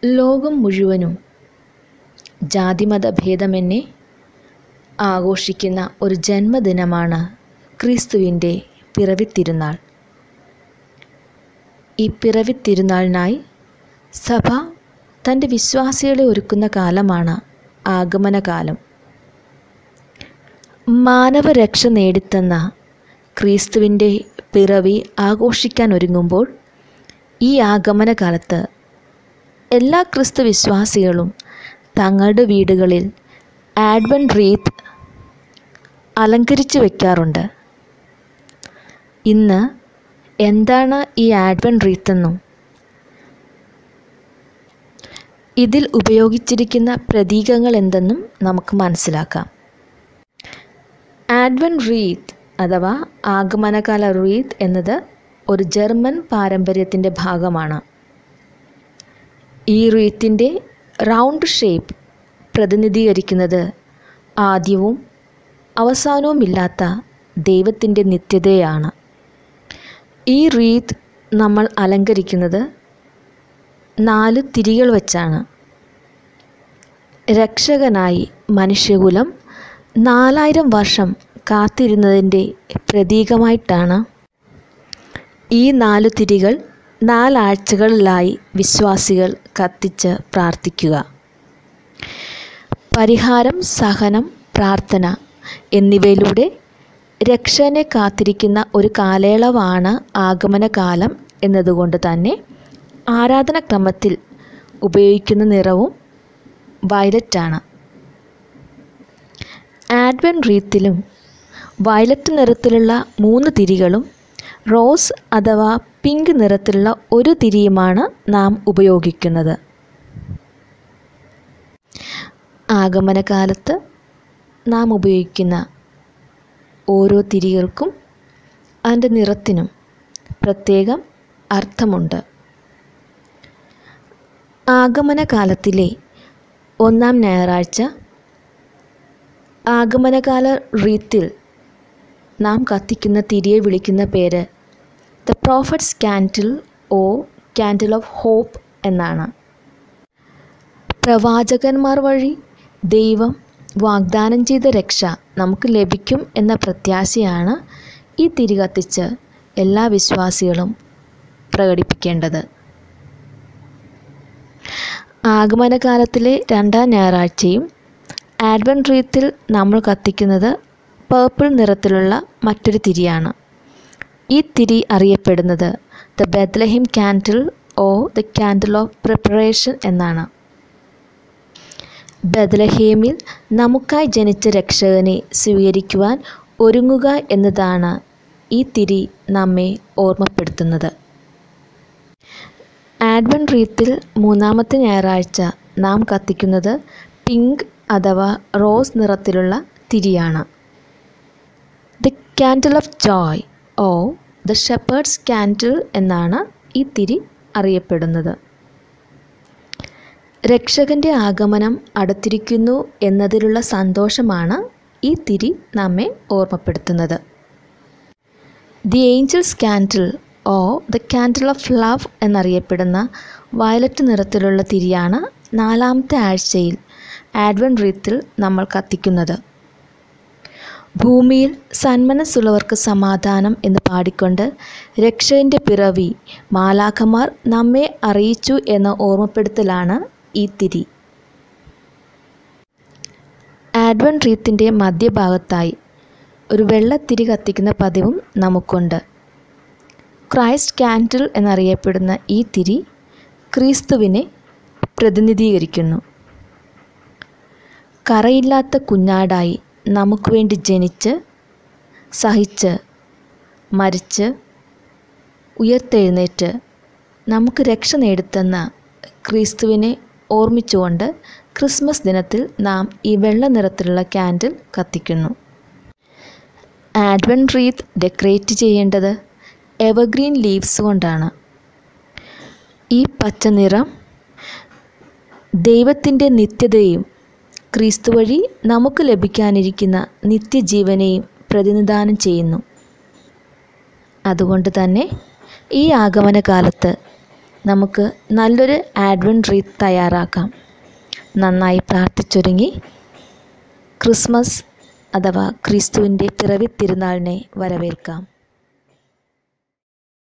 ലോകം മുഴുവനും ജാതിമത ഭേദമന്യേ ആഘോഷിക്കുന്ന ഒരു ജന്മദിനമാണ് ക്രിസ്തുവിൻ്റെ പിറവിത്തിരുനാൾ ഈ പിറവിത്തിരുനാളിനായി സഭ തൻ്റെ വിശ്വാസികളെ ഒരുക്കുന്ന കാലമാണ് ആഗമനകാലം മാനവരക്ഷ നേടിത്തന്ന ക്രിസ്തുവിൻ്റെ പിറവി ആഘോഷിക്കാൻ ഒരുങ്ങുമ്പോൾ ഈ ആഗമനകാലത്ത് എല്ലാ ക്രിസ്തു വിശ്വാസികളും തങ്ങളുടെ വീടുകളിൽ ആഡ്വൻ റീത്ത് അലങ്കരിച്ച് വയ്ക്കാറുണ്ട് ഇന്ന് എന്താണ് ഈ ആഡ്വൻ റീത്തെന്നും ഇതിൽ ഉപയോഗിച്ചിരിക്കുന്ന പ്രതീകങ്ങൾ എന്തെന്നും നമുക്ക് മനസ്സിലാക്കാം ആഡ്വൻ റീത്ത് അഥവാ ആഗമനകാല റീത്ത് എന്നത് ഒരു ജർമ്മൻ പാരമ്പര്യത്തിൻ്റെ ഭാഗമാണ് ഈ റീത്തിൻ്റെ റൗണ്ട് ഷേപ്പ് പ്രതിനിധീകരിക്കുന്നത് ആദ്യവും അവസാനവുമില്ലാത്ത ദൈവത്തിൻ്റെ നിത്യതയാണ് ഈ റീത്ത് നമ്മൾ അലങ്കരിക്കുന്നത് നാല് തിരികൾ വച്ചാണ് രക്ഷകനായി മനുഷ്യകുലം നാലായിരം വർഷം കാത്തിരുന്നതിൻ്റെ പ്രതീകമായിട്ടാണ് ഈ നാലു തിരികൾ നാലാഴ്ചകളിലായി വിശ്വാസികൾ കത്തിച്ച് പ്രാർത്ഥിക്കുക പരിഹാരം സഹനം പ്രാർത്ഥന എന്നിവയിലൂടെ രക്ഷനെ കാത്തിരിക്കുന്ന ഒരു കാലയളവാണ് ആഗമനകാലം എന്നതുകൊണ്ട് തന്നെ ആരാധനക്രമത്തിൽ ഉപയോഗിക്കുന്ന നിറവും വയലറ്റാണ് ആഡ്വൻ റീത്തിലും വയലറ്റ് നിറത്തിലുള്ള മൂന്ന് തിരികളും റോസ് അഥവാ പിങ്ക് നിറത്തിലുള്ള ഒരു തിരിയുമാണ് നാം ഉപയോഗിക്കുന്നത് ആഗമനകാലത്ത് നാം ഉപയോഗിക്കുന്ന ഓരോ തിരികൾക്കും അതിൻ്റെ നിറത്തിനും പ്രത്യേകം അർത്ഥമുണ്ട് ആഗമനകാലത്തിലെ ഒന്നാം ഞായറാഴ്ച ആഗമനകാല റീത്തിൽ നാം കത്തിക്കുന്ന തിരിയെ വിളിക്കുന്ന പേര് the prophet's candle or candle of hope എന്നാണ് പ്രവാചകന്മാർ വഴി ദൈവം വാഗ്ദാനം ചെയ്ത രക്ഷ നമുക്ക് ലഭിക്കും എന്ന പ്രത്യാശയാണ് ഈ തിരി കത്തിച്ച് എല്ലാ വിശ്വാസികളും പ്രകടിപ്പിക്കേണ്ടത് ആഗമനകാലത്തിലെ രണ്ടാം ഞായറാഴ്ചയും ആഡ്വൻ റീത്തിൽ നമ്മൾ കത്തിക്കുന്നത് പേർപ്പിൾ നിറത്തിലുള്ള മറ്റൊരു തിരിയാണ് ഈ തിരി അറിയപ്പെടുന്നത് the Bethlehem candle or the candle of preparation എന്നാണ് ബദലഹേമിൽ നമുക്കായി ജനിച്ച രക്ഷകനെ സ്വീകരിക്കുവാൻ ഒരുങ്ങുക എന്നതാണ് ഈ തിരി നമ്മെ ഓർമ്മപ്പെടുത്തുന്നത് ആഡ്വൻ റീത്തിൽ മൂന്നാമത്തെ ഞായറാഴ്ച നാം കത്തിക്കുന്നത് പിങ്ക് അഥവാ റോസ് നിറത്തിലുള്ള തിരിയാണ് the candle of joy or the shepherd's candle എന്നാണ് ഈ തിരി അറിയപ്പെടുന്നത് രക്ഷകൻ്റെ ആഗമനം അടുത്തിരിക്കുന്നു എന്നതിലുള്ള സന്തോഷമാണ് ഈ തിരി നമ്മെ ഓർമ്മപ്പെടുത്തുന്നത് the angel's candle or the candle of love എന്നറിയപ്പെടുന്ന വയലറ്റ് നിറത്തിലുള്ള തിരിയാണ് നാലാമത്തെ ആഴ്ചയിൽ ആഡ്വൻ റീത്തിൽ നമ്മൾ കത്തിക്കുന്നത് ഭൂമിയിൽ സന്മനസ്സുള്ളവർക്ക് സമാധാനം എന്ന് പാടിക്കൊണ്ട് രക്ഷകൻ്റെ പിറവി മാലാഖമാർ നമ്മെ അറിയിച്ചു എന്ന ഓർമ്മപ്പെടുത്തലാണ് ഈ തിരി ആഡ്വൻ റീത്തിൻ്റെ മധ്യഭാഗത്തായി ഒരു വെള്ളത്തിരി കത്തിക്കുന്ന പതിവും നമുക്കുണ്ട് ക്രൈസ്റ്റ് ക്യാൻഡിൽ എന്നറിയപ്പെടുന്ന ഈ തിരി ക്രിസ്തുവിനെ പ്രതിനിധീകരിക്കുന്നു കറയില്ലാത്ത കുഞ്ഞാടായി നമുക്ക് വേണ്ടി ജനിച്ച് സഹിച്ച് മരിച്ച് ഉയർത്തെഴുന്നേറ്റ് നമുക്ക് രക്ഷ നേടിത്തന്ന ക്രിസ്തുവിനെ ഓർമ്മിച്ചുകൊണ്ട് ക്രിസ്മസ് ദിനത്തിൽ നാം ഈ വെള്ള നിറത്തിലുള്ള ക്യാൻഡിൽ കത്തിക്കുന്നു ആഡ്വൻ റീത്ത് ഡെക്കറേറ്റ് ചെയ്യേണ്ടത് എവർഗ്രീൻ ലീവ്സ് കൊണ്ടാണ് ഈ പച്ച നിറം ദൈവത്തിൻ്റെ നിത്യതയും ക്രിസ്തു വഴി നമുക്ക് ലഭിക്കാനിരിക്കുന്ന നിത്യജീവനെയും പ്രതിനിധാനം ചെയ്യുന്നു അതുകൊണ്ട് തന്നെ ഈ ആഗമനകാലത്ത് നമുക്ക് നല്ലൊരു ആഡ്വൻ റീത്ത് തയ്യാറാക്കാം നന്നായി പ്രാർത്ഥിച്ചൊരുങ്ങി ക്രിസ്മസ് അഥവാ ക്രിസ്തുവിൻ്റെ പിറവി തിരുനാളിനെ വരവേൽക്കാം